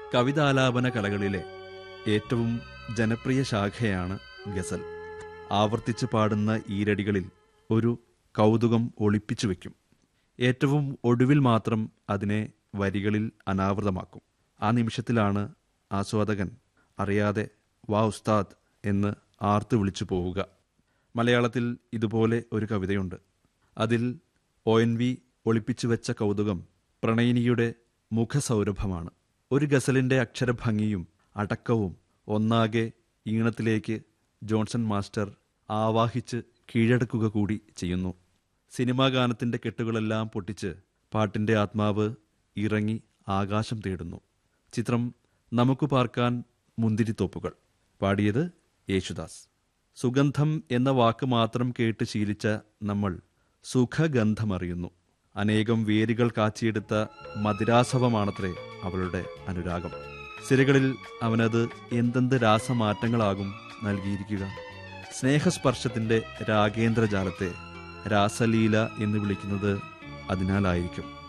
കവിതാലാപന കലകളിലെ ഏറ്റവും ജനപ്രിയ ശാഖയാണ് ഗസൽ ആവർത്തിച്ച് പാടുന്ന ഈരടികളിൽ ഒരു കൗതുകം ഒളിപ്പിച്ചു വയ്ക്കും ഏറ്റവും ഒടുവിൽ മാത്രം അതിനെ വരികളിൽ അനാവൃതമാക്കും ആ നിമിഷത്തിലാണ് ആസ്വാദകൻ അറിയാതെ വാ ഉസ്താദ് എന്ന് ആർത്തു വിളിച്ചു പോവുക മലയാളത്തിൽ ഇതുപോലെ ഒരു കവിതയുണ്ട് അതിൽ ഒ എൻ വി ഒളിപ്പിച്ചു വെച്ച കൗതുകം പ്രണയിനിയുടെ മുഖസൗരഭമാണ് ഒരു ഗസലിന്റെ അക്ഷരഭംഗിയും അടക്കവും ഒന്നാകെ ഈണത്തിലേക്ക് ജോൺസൺ മാസ്റ്റർ ആവാഹിച്ച് കീഴടക്കുക കൂടി ചെയ്യുന്നു സിനിമാ ഗാനത്തിന്റെ കെട്ടുകളെല്ലാം പൊട്ടിച്ച് പാട്ടിന്റെ ആത്മാവ് ഇറങ്ങി ആകാശം തേടുന്നു ചിത്രം നമുക്ക് പാർക്കാൻ മുന്തിരിത്തോപ്പുകൾ പാടിയത് യേശുദാസ് സുഗന്ധം എന്ന വാക്ക് മാത്രം കേട്ട് ശീലിച്ച നമ്മൾ സുഖഗന്ധമറിയുന്നു അനേകം വേരുകൾ കാച്ചിയെടുത്ത മതിരാസവമാണത്രേ അവളുടെ അനുരാഗം സിരകളിൽ അവനത് എന്തെന്ത് രാസമാറ്റങ്ങളാകും നൽകിയിരിക്കുക സ്നേഹസ്പർശത്തിന്റെ രാഗേന്ദ്രജാലത്തെ രാസലീല എന്ന് വിളിക്കുന്നത് അതിനാലായിരിക്കും